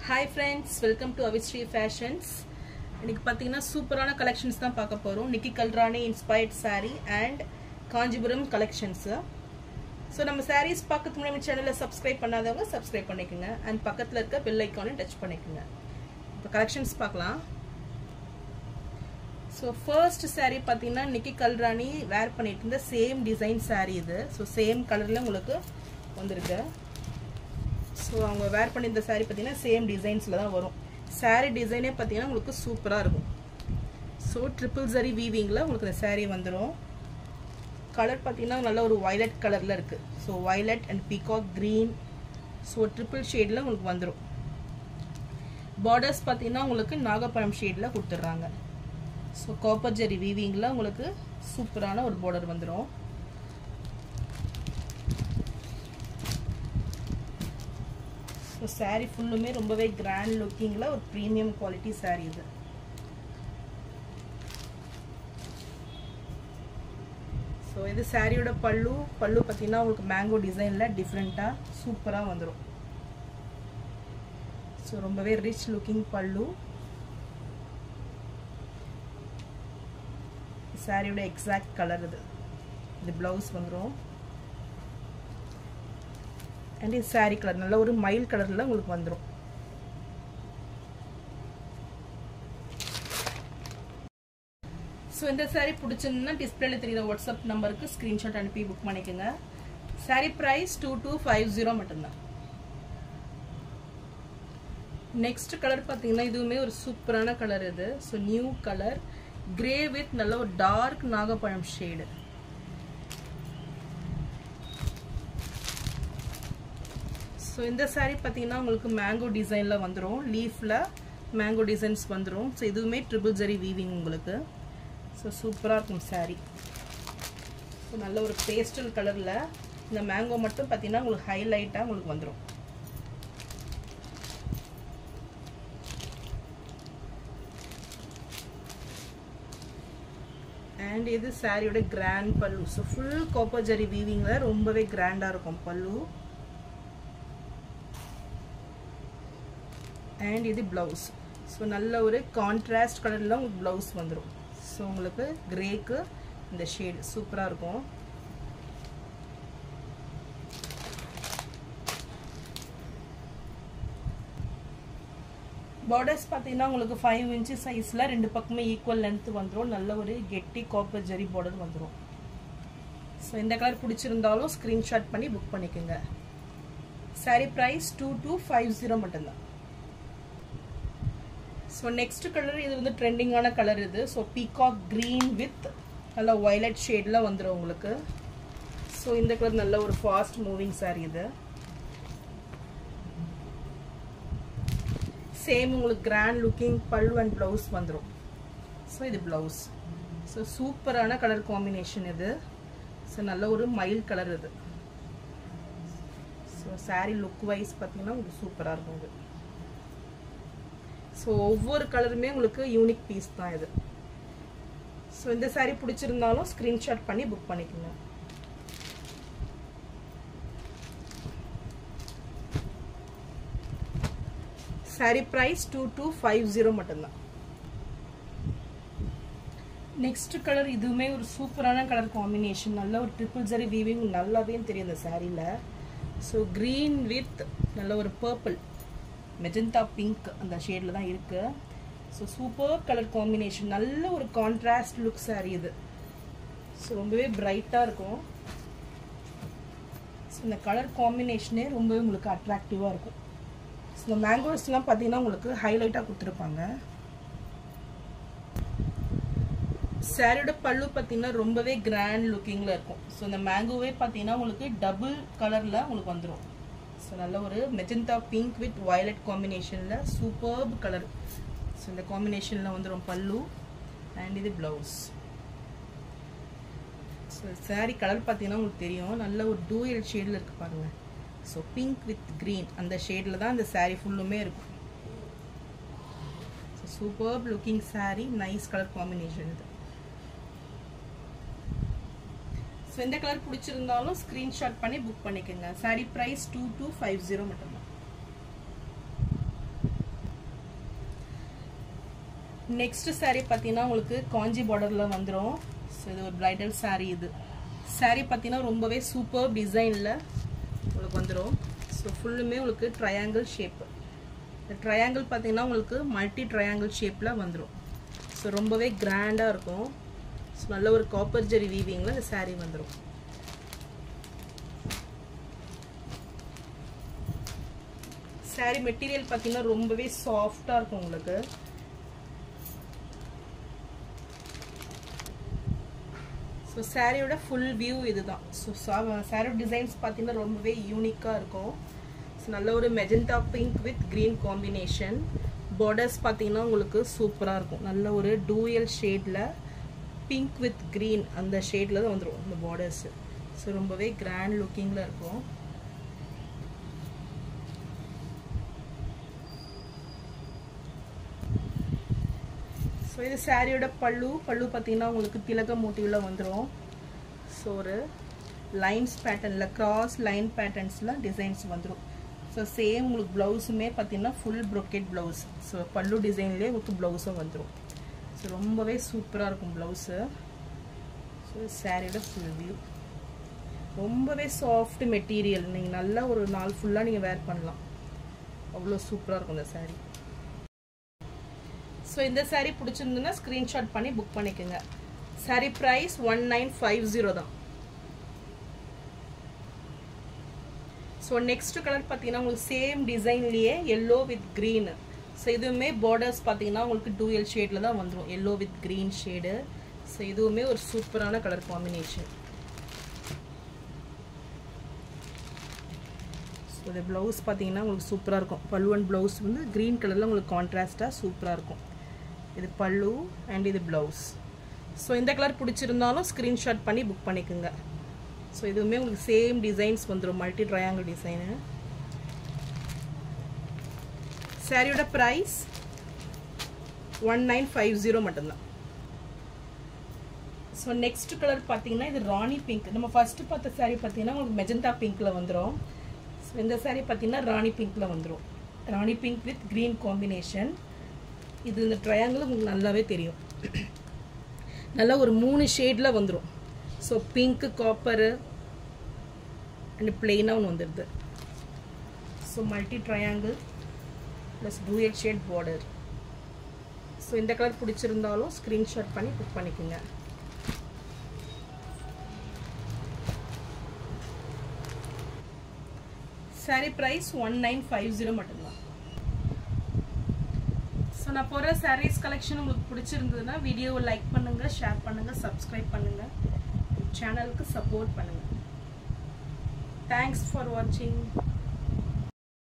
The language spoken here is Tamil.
hi friends welcome to Avisri fashions இன்னைக்கு பார்த்தீங்கன்னா சூப்பரான கலெக்ஷன்ஸ் தான் பார்க்க போகிறோம் Nikki Galrani inspired saree and Kanchipuram collections so நம்ம சாரீஸ் பார்க்கறதுக்கு முன்னாடி சேனலில் சப்ஸ்கிரைப் பண்ணாதவங்க சப்ஸ்கிரைப் பண்ணிக்கோங்க அண்ட் பக்கத்தில் இருக்க பெல் ஐக்கானையும் டச் பண்ணிக்கோங்க இப்போ கலெக்ஷன்ஸ் பார்க்கலாம் ஸோ ஃபர்ஸ்ட் saree பார்த்தீங்கன்னா நிக்கி கல்ராணி வேர் பண்ணிட்டு இருந்த சேம் டிசைன் saree இது ஸோ சேம் கலரில் உங்களுக்கு வந்திருக்கு ஸோ அவங்க வேர் பண்ணியிருந்த saree பார்த்தீங்கன்னா சேம் டிசைன்ஸில் தான் வரும் saree டிசைனே பார்த்தீங்கன்னா உங்களுக்கு சூப்பராக இருக்கும் ஸோ ட்ரிபிள் ஜரி வீவிங்கில் உங்களுக்கு இந்த saree வந்துடும் கலர் பார்த்தீங்கன்னா நல்ல ஒரு வயலட் கலரில் இருக்குது so violet and peacock green so triple ஷேடில் உங்களுக்கு வந்துடும் பார்டர்ஸ் பார்த்தீங்கன்னா உங்களுக்கு நாகப்பழம் ஷேடில் கொடுத்துட்றாங்க ஸோ காப்பர் ஜெரி வீவிங்கில் உங்களுக்கு சூப்பரான ஒரு பார்டர் வந்துடும் ஸோ சாரீ ஃபுல்லுமே ரொம்பவே கிராண்ட் லுக்கிங்கில் ஒரு ப்ரீமியம் குவாலிட்டி சாரீ இது ஸோ இது சாரியோட பல்லு பல்லு பார்த்தீங்கன்னா உங்களுக்கு மேங்கோ டிசைனில் டிஃப்ரெண்ட்டாக சூப்பராக வந்துடும் ஸோ ரொம்பவே ரிச் லுக்கிங் பல்லு சாரியோட எக்ஸாக்ட் கலர் இது இது ப்ளவுஸ் வந்துடும் அண்ட் இது சாரி கலர் நல்ல ஒரு மைல் கலரில் உங்களுக்கு வந்துடும் ஸோ இந்த சாரீ பிடிச்சிருந்தா டிஸ்பிளேல தெரியுற வாட்ஸ்அப் நம்பருக்கு ஸ்க்ரீன்ஷாட் அனுப்பி புக் பண்ணிக்கோங்க saree price two two five zero மட்டும்தான் நெக்ஸ்ட் கலர் பார்த்தீங்கன்னா இதுவுமே ஒரு சூப்பரான கலர் இது so new colour grey with நல்ல ஒரு டார்க் நாகப்பழம் ஷேடு ஸோ இந்த சாரீ பார்த்தீங்கன்னா உங்களுக்கு மேங்கோ டிசைனில் வந்துடும் லீஃபில் மேங்கோ டிசைன்ஸ் வந்துடும் ஸோ இதுவுமே ட்ரிபிள் ஜரி வீவிங் உங்களுக்கு ஸோ சூப்பராக இருக்கும் சாரீ ஸோ நல்ல ஒரு பேஸ்டல் கலரில் இந்த மேங்கோ மட்டும் பார்த்தீங்கன்னா உங்களுக்கு ஹைலைட்டாக உங்களுக்கு வந்துடும் அண்ட் இது சாரியோட grand pallu so full copper zari வீவிங்கில் ரொம்பவே கிராண்டாக இருக்கும் பல்லு அண்ட் இது ப்ளவுஸ் ஸோ நல்ல ஒரு கான்ட்ராஸ்ட் கலரில் உங்களுக்கு ப்ளவுஸ் வந்துடும் ஸோ உங்களுக்கு கிரேக்கு இந்த ஷேடு சூப்பராக இருக்கும் பார்டர்ஸ் பார்த்தீங்கன்னா உங்களுக்கு ஃபைவ் இன்ச்சு சைஸில் ரெண்டு பக்கமே ஈக்குவல் லென்த் வந்துடும் நல்ல ஒரு கெட்டி காப்பர் ஜெரி பார்டர் வந்துடும் ஸோ இந்த கலர் பிடிச்சிருந்தாலும் ஸ்க்ரீன்ஷாட் பண்ணி புக் பண்ணிக்கோங்க saree price two two five zero மட்டும்தான் ஸோ நெக்ஸ்ட் கலர் இது வந்து ட்ரெண்டிங்கான கலர் இது ஸோ பீகாக் க்ரீன் வித் நல்ல வயலட் ஷேடில் வந்துடும் உங்களுக்கு ஸோ இந்த கலர் நல்ல ஒரு ஃபாஸ்ட் மூவிங் சாரி இது சேம் உங்களுக்கு grand looking pallu and blouse வந்துடும் ஸோ இது ப்ளவுஸ் ஸோ சூப்பரான கலர் காம்பினேஷன் இது ஸோ நல்ல ஒரு மைல் கலர் இது ஸோ சாரீ லுக் வைஸ் பார்த்தீங்கன்னா உங்களுக்கு சூப்பராக இருக்கும் இது ஸோ ஒவ்வொரு கலருமே உங்களுக்கு யூனிக் பீஸ் தான் இது ஸோ இந்த சாரீ பிடிச்சிருந்தாலும் ஸ்க்ரீன்ஷாட் பண்ணி புக் பண்ணிக்கோங்க saree price two two five zero மட்டும்தான் நெக்ஸ்ட் கலர் இதுவுமே ஒரு சூப்பரான கலர் காம்பினேஷன் நல்ல ஒரு ட்ரிபிள் ஜரி வீவிங் நல்லாவே தெரியும் இந்த சாரியில் ஸோ க்ரீன் வித் நல்ல ஒரு பர்பிள் மெஜந்தா பிங்க் அந்த ஷேடில் தான் இருக்குது ஸோ சூப்பர் கலர் காம்பினேஷன் நல்ல ஒரு கான்ட்ராஸ்ட் லுக் சாரி இது ஸோ ரொம்பவே பிரைட்டாக இருக்கும் ஸோ இந்த கலர் காம்பினேஷனே ரொம்பவே உங்களுக்கு அட்ராக்டிவாக இருக்கும் ஸோ இந்த மேங்கோஸ்லாம் பார்த்தீங்கன்னா உங்களுக்கு ஹைலைட்டாக கொடுத்துருப்பாங்க சாரியோட பல்லு பார்த்தீங்கன்னா ரொம்பவே கிராண்ட் லுக்கிங்கில் இருக்கும் ஸோ இந்த மேங்கோவே பார்த்தீங்கன்னா உங்களுக்கு டபுள் கலரில் உங்களுக்கு வந்துடும் ஸோ நல்ல ஒரு மெஜந்தா பிங்க் வித் வயலட் காம்பினேஷனில் சூப்பர்ப் கலர் ஸோ இந்த காம்பினேஷனில் வந்துடும் பல்லு அண்ட் இது ப்ளவுஸ் ஸோ சாரீ கலர் பார்த்தீங்கன்னா உங்களுக்கு தெரியும் நல்ல ஒரு டூயல் ஷேடில் இருக்குது பாருங்கள் ஸோ பிங்க் வித் க்ரீன் அந்த ஷேடில் தான் இந்த சாரீ ஃபுல்லுமே இருக்கும் so superb looking saree nice colour combination இது ஸோ இந்த கலர் பிடிச்சிருந்தாலும் ஸ்க்ரீன்ஷாட் பண்ணி புக் பண்ணிக்கோங்க saree price two two five zero மட்டும்தான் நெக்ஸ்ட் saree பார்த்தீங்கன்னா உங்களுக்கு காஞ்சி பார்டரில் வந்துடும் ஸோ இது ஒரு பிரைடல் saree இது saree பார்த்தீங்கன்னா ரொம்பவே சூப்பர் டிசைனில் உங்களுக்கு வந்துடும் ஸோ ஃபுல்லுமே உங்களுக்கு ட்ரையாங்கிள் ஷேப்பு இந்த ட்ரையாங்கிள் பார்த்தீங்கன்னா உங்களுக்கு மல்டி ட்ரையாங்கிள் ஷேப்பில் வந்துடும் ஸோ ரொம்பவே கிராண்டாக இருக்கும் ஸோ நல்ல ஒரு காப்பர் ஜெரி வீவிங்கில் இந்த saree வந்துடும் saree மெட்டீரியல் பார்த்தீங்கன்னா ரொம்பவே சாஃப்டாக இருக்கும் உங்களுக்கு ஸோ சாரியோட ஃபுல் வியூ இதுதான் ஸோ சாரி டிசைன்ஸ் பார்த்தீங்கன்னா ரொம்பவே யூனிக்காக இருக்கும் ஸோ நல்ல ஒரு magenta pink with green combination borders பார்த்தீங்கன்னா உங்களுக்கு சூப்பராக இருக்கும் நல்ல ஒரு டூயல் ஷேடில் பிங்க் வித் க்ரீன் அந்த ஷேடில் தான் வந்துடும் இந்த பார்டர்ஸு ஸோ ரொம்பவே கிராண்ட் லுக்கிங்கில் இருக்கும் ஸோ இது சாரியோட பல்லு பல்லு பார்த்தீங்கன்னா உங்களுக்கு திலக மோட்டிவில் வந்துடும் ஸோ ஒரு லைன்ஸ் பேட்டர்னில் கிராஸ் லைன் பேட்டர்ன்ஸில் டிசைன்ஸ் வந்துடும் ஸோ சேம் உங்களுக்கு ப்ளவுஸுமே பார்த்தீங்கன்னா ஃபுல் ப்ரொக்கெட் ப்ளவுஸ் ஸோ பல்லு டிசைன்லேயே உங்களுக்கு ப்ளவுஸும் வந்துடும் ஸோ ரொம்பவே சூப்பராக இருக்கும் ப்ளவுஸு ஸோ சாரியோட ஃபுல் வியூ ரொம்பவே சாஃப்ட் மெட்டீரியல் நீங்கள் நல்லா ஒரு நாள் ஃபுல்லாக நீங்கள் வேர் பண்ணலாம் அவ்வளோ சூப்பராக இருக்கும் இந்த சாரீ ஸோ இந்த சாரீ பிடிச்சிருந்துன்னா ஸ்க்ரீன்ஷாட் பண்ணி புக் பண்ணிக்கோங்க saree price one nine five zero தான் ஸோ நெக்ஸ்ட் கலர் பார்த்தீங்கன்னா உங்களுக்கு சேம் டிசைன்லேயே எல்லோ வித் க்ரீன் ஸோ இதுவுமே பார்டர்ஸ் பார்த்தீங்கன்னா உங்களுக்கு டூயல் ஷேடில் தான் வந்துடும் yellow with green shade so இதுவுமே ஒரு சூப்பரான கலர் காம்பினேஷன் ஸோ இந்த ப்ளவுஸ் பார்த்தீங்கன்னா உங்களுக்கு சூப்பராக இருக்கும் பல்லுவன் ப்ளவுஸ் வந்து க்ரீன் கலரில் உங்களுக்கு கான்ட்ராஸ்ட்டாக சூப்பராக இருக்கும் இது பல்லு அண்ட் இது ப்ளவுஸ் ஸோ இந்த கலர் பிடிச்சிருந்தாலும் ஸ்க்ரீன்ஷாட் பண்ணி புக் பண்ணிக்கோங்க ஸோ இதுவுமே உங்களுக்கு சேம் டிசைன்ஸ் வந்துடும் மல்டி ட்ரையாங்கிள் டிசைனு சாரியோட price one nine five zero மட்டும்தான் ஸோ நெக்ஸ்ட் கலர் பார்த்தீங்கன்னா இது ராணி பிங்க் நம்ம ஃபஸ்ட்டு பார்த்த சாரீ பார்த்தீங்கன்னா உங்களுக்கு மெஜந்தா பிங்க்கில் வந்துடும் ஸோ இந்த சாரீ பார்த்தீங்கன்னா ராணி பிங்க்கில் வந்துடும் rani pink with green combination இது இந்த ட்ரையாங்கிள் உங்களுக்கு நல்லாவே தெரியும் நல்லா ஒரு மூணு ஷேடில் வந்துடும் ஸோ பிங்க்கு காப்பரு அண்ட் பிளெயினாக ஒன்று வந்துடுது so multi triangle plus dual shade border so இந்த கலர் பிடிச்சிருந்தாலும் ஸ்க்ரீன்ஷாட் பண்ணி புக் பண்ணிக்கோங்க saree price one nine five zero மட்டும்தான் ஸோ நான் போகிற சாரீஸ் கலெக்ஷன் உங்களுக்கு பிடிச்சிருந்ததுன்னா வீடியோவை லைக் பண்ணுங்கள் ஷேர் பண்ணுங்கள் சப்ஸ்கிரைப் பண்ணுங்கள் சேனலுக்கு சப்போர்ட் பண்ணுங்கள் தேங்க்ஸ் ஃபார் வாட்சிங்